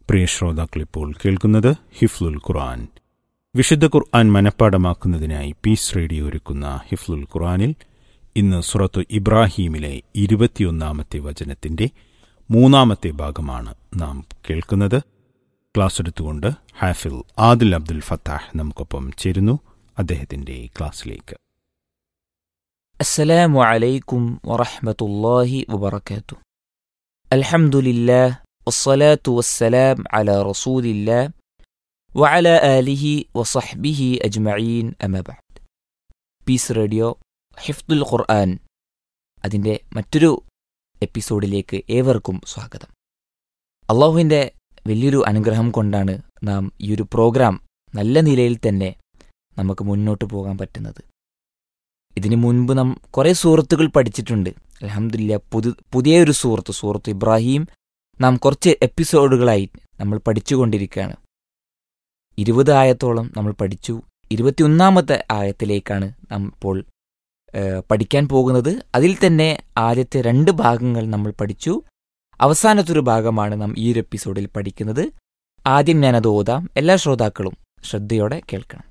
പ്രിയ ശ്രോതാക്കളിപ്പോൾ കേൾക്കുന്നത് ഹിഫ്ലുൽ ഖുർആൻ വിശുദ്ധ ഖുർആൻ മനഃപ്പാടമാക്കുന്നതിനായി piece radio ഒരുക്കുന്ന ഹിഫ്ലുൽ ഖുർആനിൽ ഇന്ന് സുറത്തു ഇബ്രാഹീമിലെ ഇരുപത്തിയൊന്നാമത്തെ വചനത്തിന്റെ മൂന്നാമത്തെ ഭാഗമാണ് നാം കേൾക്കുന്നത് ക്ലാസ് എടുത്തുകൊണ്ട് ഹാഫിൽ ആദിൽ അബ്ദുൽ ഫത്താഹ് നമുക്കൊപ്പം ചേരുന്നു അദ്ദേഹത്തിന്റെ ക്ലാസ്സിലേക്ക് السلام عليكم ورحمة الله وبركاته الحمد لله والصلاة والسلام على رسول الله وعلى آله وصحبه أجمعين أما بعد പീസ് റേഡിയോ ഹിഫ്ദുൽ ഖുർആൻ അതിൻ്റെ മറ്റൊരു എപ്പിസോഡിലേക്ക് ഏവർക്കും സ്വാഗതം അള്ളാഹുവിൻ്റെ വലിയൊരു അനുഗ്രഹം കൊണ്ടാണ് നാം ഈ ഒരു പ്രോഗ്രാം നല്ല നിലയിൽ തന്നെ നമുക്ക് മുന്നോട്ട് പോകാൻ പറ്റുന്നത് ഇതിനു മുൻപ് നാം കുറേ സൂറത്തുകൾ പഠിച്ചിട്ടുണ്ട് അലഹമില്ല പുതു പുതിയ ഒരു സൂറത്ത് സൂറത്ത് ഇബ്രാഹിം നാം കുറച്ച് എപ്പിസോഡുകളായി നമ്മൾ പഠിച്ചുകൊണ്ടിരിക്കുകയാണ് ഇരുപത് ആയത്തോളം നമ്മൾ പഠിച്ചു ഇരുപത്തിയൊന്നാമത്തെ ആയത്തിലേക്കാണ് നാം ഇപ്പോൾ ഏഹ്, പഠിക്കാൻ പോകുന്നത് അതിൽ തന്നെ ആദ്യത്തെ രണ്ട് ഭാഗങ്ങൾ നമ്മൾ പഠിച്ചു അവസാനത്തൊരു ഭാഗമാണ് നാം ഈ ഒരു എപ്പിസോഡിൽ പഠിക്കുന്നത് ആദ്യം ഞാനത് ഓതാം എല്ലാ ശ്രോതാക്കളും ശ്രദ്ധയോടെ കേൾക്കണം